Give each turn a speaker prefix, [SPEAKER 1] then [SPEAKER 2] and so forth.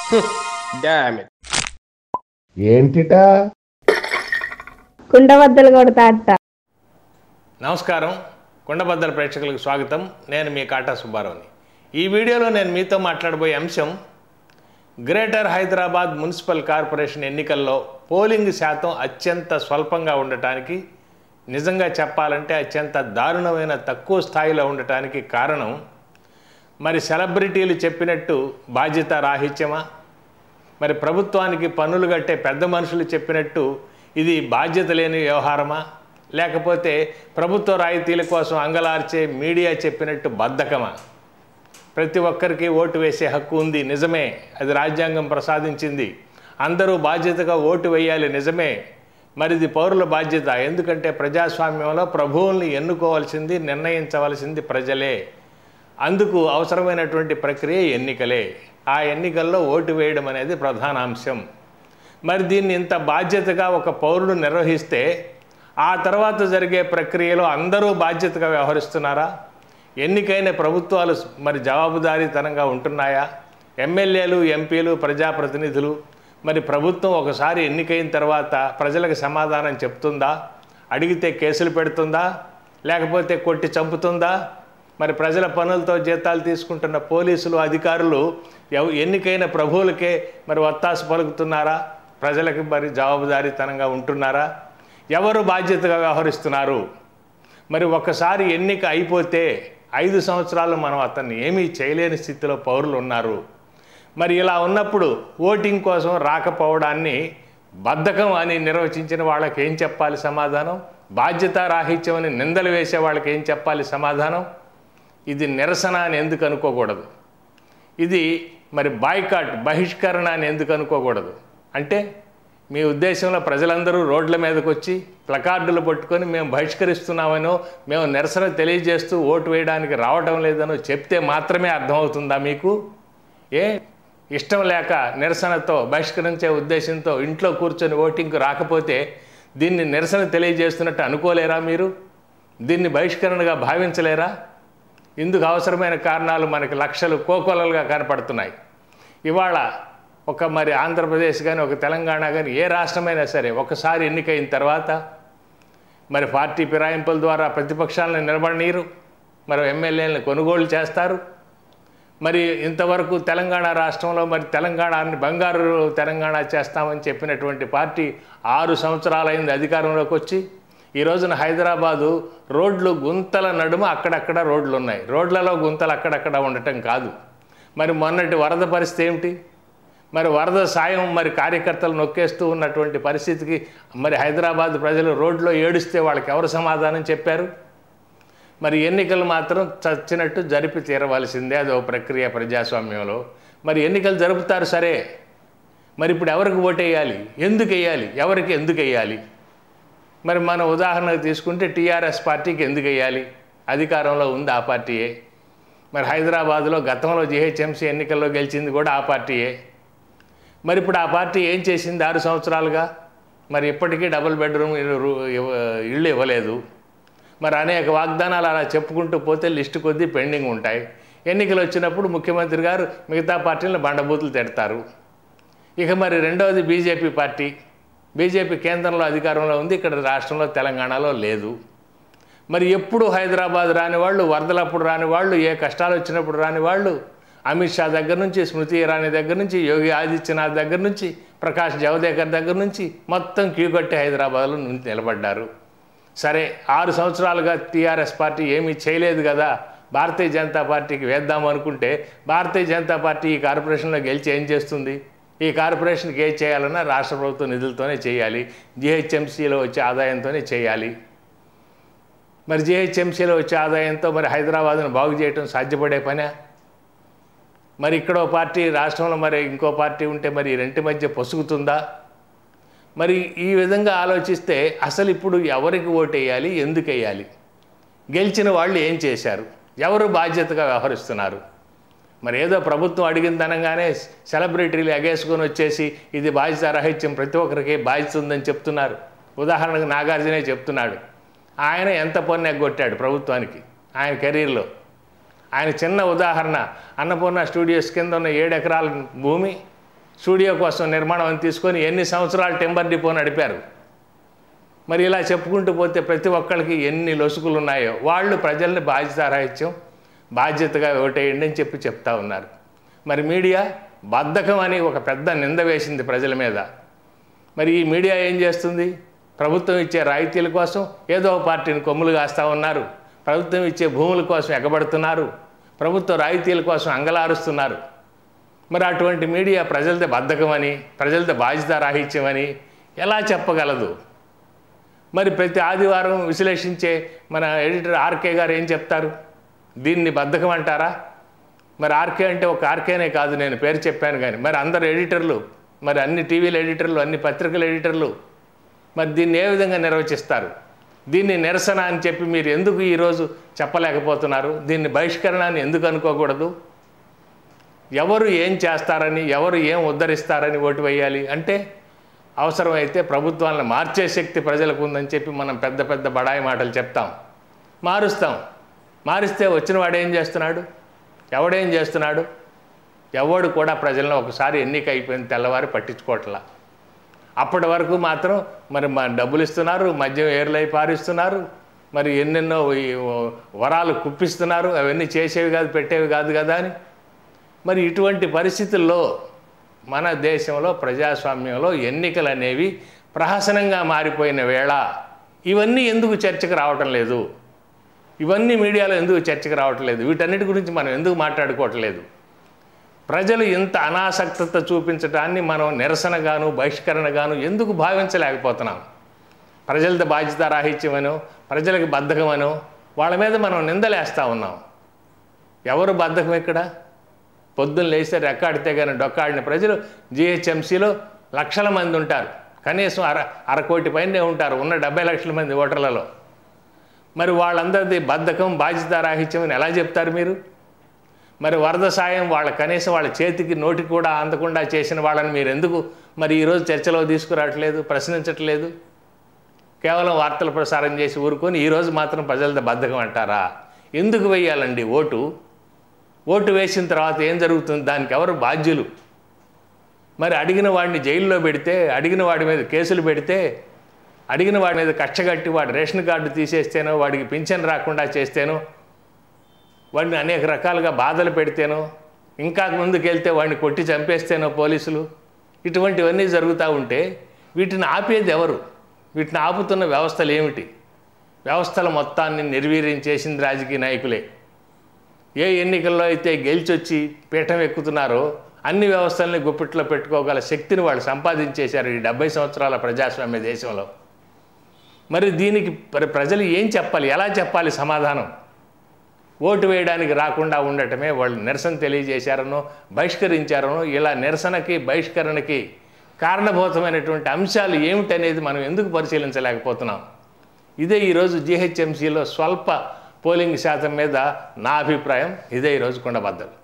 [SPEAKER 1] damn it
[SPEAKER 2] ఏంటిటా
[SPEAKER 3] కుండబద్దలు కొడతా అత్త
[SPEAKER 4] నమస్కారం కొండబద్దల ప్రేక్షకులకు స్వాగతం నేను మీ కాటా సుబ్బారావుని ఈ వీడియోలో నేను మీతో మాట్లాడబోయే అంశం గ్రేటర్ హైదరాబాద్ మున్సిపల్ కార్పొరేషన్ ఎన్నికల్లో పోలింగ్ శాతం అత్యంత స్వల్పంగా ఉండటానికి నిజంగా చెప్పాలంటే అత్యంత దారుణమైన తక్కువ స్థాయిలో ఉండటానికి కారణం మరి సెలబ్రిటీలు చెప్పినట్టు బాధ్యత రాహిత్యమా మరి ప్రభుత్వానికి పన్నులు కట్టే పెద్ద మనుషులు చెప్పినట్టు ఇది బాధ్యత లేని వ్యవహారమా లేకపోతే ప్రభుత్వ రాయితీల కోసం అంగలార్చే మీడియా చెప్పినట్టు బద్ధకమా ప్రతి ఒక్కరికి ఓటు వేసే హక్కు ఉంది నిజమే అది రాజ్యాంగం ప్రసాదించింది అందరూ బాధ్యతగా ఓటు వేయాలి నిజమే మరి ఇది పౌరుల బాధ్యత ఎందుకంటే ప్రజాస్వామ్యంలో ప్రభువుల్ని ఎన్నుకోవాల్సింది నిర్ణయించవలసింది ప్రజలే అందుకు అవసరమైనటువంటి ప్రక్రియ ఎన్నికలే ఆ ఎన్నికల్లో ఓటు వేయడం అనేది ప్రధాన అంశం మరి దీన్ని ఇంత బాధ్యతగా ఒక పౌరుడు నిర్వహిస్తే ఆ తర్వాత జరిగే ప్రక్రియలో అందరూ బాధ్యతగా వ్యవహరిస్తున్నారా ఎన్నికైన ప్రభుత్వాలు మరి జవాబుదారీతనంగా ఉంటున్నాయా ఎమ్మెల్యేలు ఎంపీలు ప్రజాప్రతినిధులు మరి ప్రభుత్వం ఒకసారి ఎన్నికైన తర్వాత ప్రజలకు సమాధానం చెప్తుందా అడిగితే కేసులు పెడుతుందా లేకపోతే కొట్టి చంపుతుందా మరి ప్రజల పనులతో జీతాలు తీసుకుంటున్న పోలీసులు అధికారులు ఎవ- ఎన్నికైన ప్రభువులకే మరి వత్తాసు పలుకుతున్నారా ప్రజలకు మరి జవాబుదారీతనంగా ఉంటున్నారా ఎవరు బాధ్యతగా వ్యవహరిస్తున్నారు మరి ఒక్కసారి ఎన్నిక అయిపోతే ఐదు సంవత్సరాలు మనం అతన్ని ఏమీ చేయలేని స్థితిలో పౌరులు ఉన్నారు మరి ఇలా ఉన్నప్పుడు ఓటింగ్ కోసం రాకపోవడాన్ని బద్ధకం అని నిర్వచించిన వాళ్ళకి ఏం చెప్పాలి సమాధానం బాధ్యత రాహిత్యం అని నిందలు వేసే వాళ్ళకి ఏం చెప్పాలి సమాధానం ఇది నిరసన అని ఎందుకు అనుకోకూడదు ఇది మరి బాయ్కాట్ బహిష్కరణ అని ఎందుకు అనుకోకూడదు అంటే మీ ఉద్దేశంలో ప్రజలందరూ రోడ్ల మీదకి వచ్చి ప్లకార్డులు పట్టుకొని మేము బహిష్కరిస్తున్నామనో మేము నిరసన తెలియజేస్తూ ఓటు వేయడానికి రావటం లేదనో చెప్తే మాత్రమే అర్థమవుతుందా మీకు ఏ ఇష్టం లేక నిరసనతో బహిష్కరించే ఉద్దేశంతో ఇంట్లో కూర్చొని ఓటింగ్కి రాకపోతే దీన్ని నిరసన తెలియజేస్తున్నట్టు అనుకోలేరా మీరు దీన్ని బహిష్కరణగా భావించలేరా ఇందుకు అవసరమైన కారణాలు మనకి లక్షలు కోకొలలుగా కనపడుతున్నాయి ఇవాళ ఒక మరి ఆంధ్రప్రదేశ్ కానీ ఒక తెలంగాణ కానీ ఏ రాష్ట్రమైనా సరే ఒకసారి ఎన్నికైన తర్వాత మరి పార్టీ ఫిరాయింపుల ద్వారా ప్రతిపక్షాలను నిలబడనీరు మరి ఎమ్మెల్యేలను కొనుగోలు చేస్తారు మరి ఇంతవరకు తెలంగాణ రాష్ట్రంలో మరి తెలంగాణని బంగారు తెలంగాణ చేస్తామని చెప్పినటువంటి పార్టీ ఆరు సంవత్సరాలైంది అధికారంలోకి వచ్చి ఈ రోజున హైదరాబాదు రోడ్లు గుంతల నడుమ అక్కడక్కడ రోడ్లు ఉన్నాయి రోడ్లలో గుంతలు అక్కడక్కడ ఉండటం కాదు మరి మొన్నటి వరద పరిస్థితి ఏమిటి మరి వరద సాయం మరి కార్యకర్తలు నొక్కేస్తూ ఉన్నటువంటి పరిస్థితికి మరి హైదరాబాద్ ప్రజలు రోడ్లో ఏడుస్తే వాళ్ళకి ఎవరు సమాధానం చెప్పారు మరి ఎన్నికలు మాత్రం చచ్చినట్టు జరిపి తీరవలసిందే అది ఒక ప్రక్రియ ప్రజాస్వామ్యంలో మరి ఎన్నికలు జరుపుతారు సరే మరి ఇప్పుడు ఎవరికి ఓటేయాలి ఎందుకు వేయాలి ఎవరికి ఎందుకు వేయాలి మరి మన ఉదాహరణకు తీసుకుంటే టీఆర్ఎస్ పార్టీకి ఎందుకు వేయాలి అధికారంలో ఉంది ఆ పార్టీయే మరి హైదరాబాద్లో గతంలో జిహెచ్ఎంసీ ఎన్నికల్లో గెలిచింది కూడా ఆ పార్టీయే మరి ఇప్పుడు ఆ పార్టీ ఏం చేసింది ఆరు సంవత్సరాలుగా మరి ఇప్పటికీ డబుల్ బెడ్రూమ్ ఇల్లు ఇవ్వ- ఇళ్ళు ఇవ్వలేదు మరి అనేక వాగ్దానాలు అలా చెప్పుకుంటూ పోతే లిస్టు కొద్దీ పెండింగ్ ఉంటాయి ఎన్నికలు వచ్చినప్పుడు ముఖ్యమంత్రి గారు మిగతా పార్టీలను బండబూతులు తిడతారు ఇక మరి రెండవది బీజేపీ పార్టీ బీజేపీ కేంద్రంలో అధికారంలో ఉంది ఇక్కడ రాష్ట్రంలో తెలంగాణలో లేదు మరి ఎప్పుడు హైదరాబాద్ రాని వాళ్ళు వరదలప్పుడు రాని వాళ్ళు ఏ కష్టాలు వచ్చినప్పుడు రాని వాళ్ళు అమిత్ షా దగ్గర నుంచి స్మృతి ఇరానీ దగ్గర నుంచి యోగి ఆదిత్యనాథ్ దగ్గర నుంచి ప్రకాష్ జవదేకర్ దగ్గర నుంచి మొత్తం క్యూ కట్టి హైదరాబాద్లో నుంచి నిలబడ్డారు సరే ఆరు సంవత్సరాలుగా టీఆర్ఎస్ పార్టీ ఏమీ చేయలేదు కదా భారతీయ జనతా పార్టీకి వేద్దాం అనుకుంటే భారతీయ జనతా పార్టీ ఈ కార్పొరేషన్లో గెలిచి ఏం చేస్తుంది ఈ కార్పొరేషన్కి ఏం చేయాలన్నా రాష్ట్ర ప్రభుత్వ నిధులతోనే చేయాలి జిహెచ్ఎంసీలో వచ్చే ఆదాయంతోనే చేయాలి మరి జిహెచ్ఎంసీలో వచ్చే ఆదాయంతో మరి హైదరాబాద్ను బాగు చేయటం సాధ్యపడే పనే మరి ఇక్కడ ఓ పార్టీ రాష్ట్రంలో మరి ఇంకో పార్టీ ఉంటే మరి ఈ రెంటి మధ్య పొసుగుతుందా మరి ఈ విధంగా ఆలోచిస్తే అసలు ఇప్పుడు ఎవరికి ఓటేయాలి ఎందుకు వేయాలి గెలిచిన వాళ్ళు ఏం చేశారు ఎవరు బాధ్యతగా వ్యవహరిస్తున్నారు మరి ఏదో ప్రభుత్వం అడిగింది అనగానే సెలబ్రిటీలు ఎగేసుకొని వచ్చేసి ఇది బాధ్యత రహిత్యం ప్రతి ఒక్కరికి బాధ్యత ఉందని చెప్తున్నారు ఉదాహరణకు నాగార్జునే చెప్తున్నాడు ఆయన ఎంత పన్ను ఎగ్గొట్టాడు ప్రభుత్వానికి ఆయన కెరీర్లో ఆయన చిన్న ఉదాహరణ అన్నపూర్ణ స్టూడియోస్ కింద ఉన్న ఏడు ఎకరాల భూమి స్టూడియో కోసం నిర్మాణం అని తీసుకొని ఎన్ని సంవత్సరాలు టెంబర్ డిపో నడిపారు మరి ఇలా చెప్పుకుంటూ పోతే ప్రతి ఒక్కరికి ఎన్ని లొసుకులు ఉన్నాయో వాళ్ళు ప్రజల్ని బాధ్యతారాహిత్యం బాధ్యతగా ఓటేయండి అని చెప్పి చెప్తా ఉన్నారు మరి మీడియా బద్ధకం అని ఒక పెద్ద నింద వేసింది ప్రజల మీద మరి ఈ మీడియా ఏం చేస్తుంది ప్రభుత్వం ఇచ్చే రాయితీల కోసం ఏదో ఒక పార్టీని కొమ్ములు కాస్తూ ఉన్నారు ప్రభుత్వం ఇచ్చే భూముల కోసం ఎగబడుతున్నారు ప్రభుత్వ రాయితీల కోసం అంగలారుస్తున్నారు మరి అటువంటి మీడియా ప్రజలది బద్ధకమని ప్రజలది బాధ్యత రాహిత్యమని ఎలా చెప్పగలదు మరి ప్రతి ఆదివారం విశ్లేషించే మన ఎడిటర్ ఆర్కే గారు ఏం చెప్తారు దీన్ని బద్ధకం అంటారా మరి ఆర్కే అంటే ఒక ఆర్కేనే కాదు నేను పేరు చెప్పాను కానీ మరి అందరు ఎడిటర్లు మరి అన్ని టీవీల ఎడిటర్లు అన్ని పత్రికల ఎడిటర్లు మరి దీన్ని ఏ విధంగా నిర్వచిస్తారు దీన్ని నిరసన అని చెప్పి మీరు ఎందుకు ఈరోజు చెప్పలేకపోతున్నారు దీన్ని బహిష్కరణ అని ఎందుకు అనుకోకూడదు ఎవరు ఏం చేస్తారని ఎవరు ఏం ఉద్ధరిస్తారని ఓటు వేయాలి అంటే అవసరమైతే ప్రభుత్వాలను మార్చే శక్తి ప్రజలకు ఉందని చెప్పి మనం పెద్ద పెద్ద బడాయి మాటలు చెప్తాం మారుస్తాం మారిస్తే వచ్చిన వాడు ఏం చేస్తున్నాడు ఎవడేం చేస్తున్నాడు ఎవడు కూడా ప్రజలను ఒకసారి ఎన్నిక అయిపోయిన తెల్లవారి పట్టించుకోవట్లా అప్పటి వరకు మాత్రం మరి మా డబ్బులు ఇస్తున్నారు మద్యం ఏర్లై పారిస్తున్నారు మరి ఎన్నెన్నో ఈ వరాలు కుప్పిస్తున్నారు అవన్నీ చేసేవి కాదు పెట్టేవి కాదు కదా అని మరి ఇటువంటి పరిస్థితుల్లో మన దేశంలో ప్రజాస్వామ్యంలో ఎన్నికలు అనేవి ప్రహసనంగా మారిపోయిన వేళ ఇవన్నీ ఎందుకు చర్చకు రావటం లేదు ఇవన్నీ మీడియాలో ఎందుకు చర్చకు రావటం లేదు వీటన్నిటి గురించి మనం ఎందుకు మాట్లాడుకోవట్లేదు ప్రజలు ఇంత అనాసక్తత చూపించడాన్ని మనం నిరసనగాను బహిష్కరణగాను ఎందుకు భావించలేకపోతున్నాం ప్రజలది బాధ్యత రాహిత్యమనో ప్రజలకు బద్ధకమనో వాళ్ళ మీద మనం నిందలేస్తూ ఉన్నాం ఎవరు బద్ధకం ఇక్కడ పొద్దున్న లేస్తే రెక్కాడితే కానీ డొక్కాడిన ప్రజలు జిహెచ్ఎంసీలో లక్షల మంది ఉంటారు కనీసం అర అరకోటి పైనే ఉంటారు ఉన్న డెబ్బై లక్షల మంది ఓటర్లలో మరి వాళ్ళందరిది బద్ధకం బాధ్యత రాహిత్యం అని ఎలా చెప్తారు మీరు మరి వరద సాయం వాళ్ళ కనీసం వాళ్ళ చేతికి నోటికి కూడా అందకుండా చేసిన వాళ్ళని మీరు ఎందుకు మరి ఈరోజు చర్చలో తీసుకురావట్లేదు ప్రశ్నించట్లేదు కేవలం వార్తలు ప్రసారం చేసి ఊరుకొని ఈరోజు మాత్రం ప్రజలది బద్ధకం అంటారా ఎందుకు వేయాలండి ఓటు ఓటు వేసిన తర్వాత ఏం జరుగుతుంది దానికి ఎవరు బాధ్యులు మరి అడిగిన వాడిని జైల్లో పెడితే అడిగిన వాడి మీద కేసులు పెడితే అడిగిన వాడి మీద కష్టగట్టి వాడి రేషన్ కార్డు తీసేస్తేనో వాడికి పింఛన్ రాకుండా చేస్తేనో వాడిని అనేక రకాలుగా బాధలు పెడితేనో ఇంకా ముందుకెళ్తే వాడిని కొట్టి చంపేస్తేనో పోలీసులు ఇటువంటివన్నీ జరుగుతూ ఉంటే వీటిని ఆపేది ఎవరు వీటిని ఆపుతున్న వ్యవస్థలు ఏమిటి వ్యవస్థల మొత్తాన్ని నిర్వీర్యం చేసింది రాజకీయ నాయకులే ఏ ఎన్నికల్లో అయితే గెలిచొచ్చి పీఠం ఎక్కుతున్నారో అన్ని వ్యవస్థల్ని గుప్పిట్లో పెట్టుకోగల శక్తిని వాళ్ళు సంపాదించేశారు ఈ డెబ్బై సంవత్సరాల ప్రజాస్వామ్య దేశంలో మరి దీనికి ప్ర- ప్రజలు ఏం చెప్పాలి ఎలా చెప్పాలి సమాధానం ఓటు వేయడానికి రాకుండా ఉండటమే వాళ్ళు నిరసన తెలియజేశారనో బహిష్కరించారనో ఇలా నిరసనకి బహిష్కరణకి కారణభూతమైనటువంటి అంశాలు ఏమిటనేది మనం ఎందుకు పరిశీలించలేకపోతున్నాం ఇదే ఈరోజు జీహెచ్ఎంసీలో స్వల్ప పోలింగ్ శాతం మీద నా అభిప్రాయం ఇదే ఈరోజు కొండబద్దలు